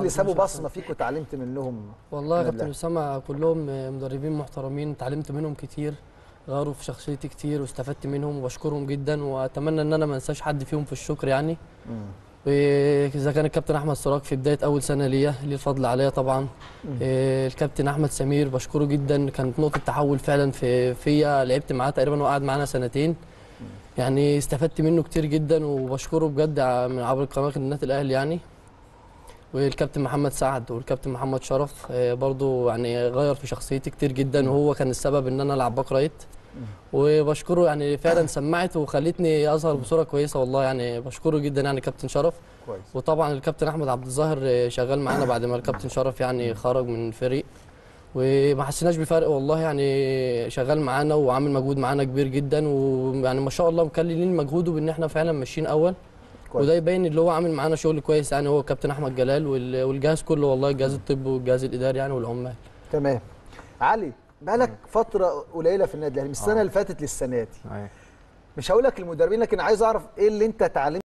اللي سابوا مش بصمه فيك وتعلمت منهم والله يا الحمد كابتن لله. اسامه كلهم مدربين محترمين اتعلمت منهم كتير غيروا في شخصيتي كتير واستفدت منهم وبشكرهم جدا واتمنى ان انا ما انساش حد فيهم في الشكر يعني واذا كان الكابتن احمد سراج في بدايه اول سنه ليا ليه الفضل عليا طبعا إيه، الكابتن احمد سمير بشكره جدا كانت نقطه تحول فعلا في فيا لعبت معاه تقريبا وقعد معانا سنتين يعني استفدت منه كتير جدا وبشكره بجد ع- من عبر قناه النادي الاهلي يعني والكابتن محمد سعد والكابتن محمد شرف آه، برضو يعني غير في شخصيتي كتير جدا وهو كان السبب ان انا العب باك رايت وبشكره يعني فعلا سمعت وخلتني اظهر بصوره كويسه والله يعني بشكره جدا يعني كابتن شرف كويس وطبعا الكابتن احمد عبد الظاهر آه، شغال معانا بعد ما الكابتن شرف يعني خرج من الفريق وما حسيناش بفرق والله يعني شغال معانا وعامل مجهود معانا كبير جدا ويعني ما شاء الله مكللين مجهوده بان احنا فعلا ماشيين اول كويس. وده يبين اللي هو عامل معانا شغل كويس يعني هو كابتن احمد جلال وال- والجهاز كله والله الجهاز الطبي والجهاز الاداري يعني والعمال تمام علي بقالك فتره قليله في النادي الاهلي من السنه اللي فاتت للسنه دي أيوة. مش هقول لك المدربين لكن عايز اعرف ايه اللي انت اتعلمت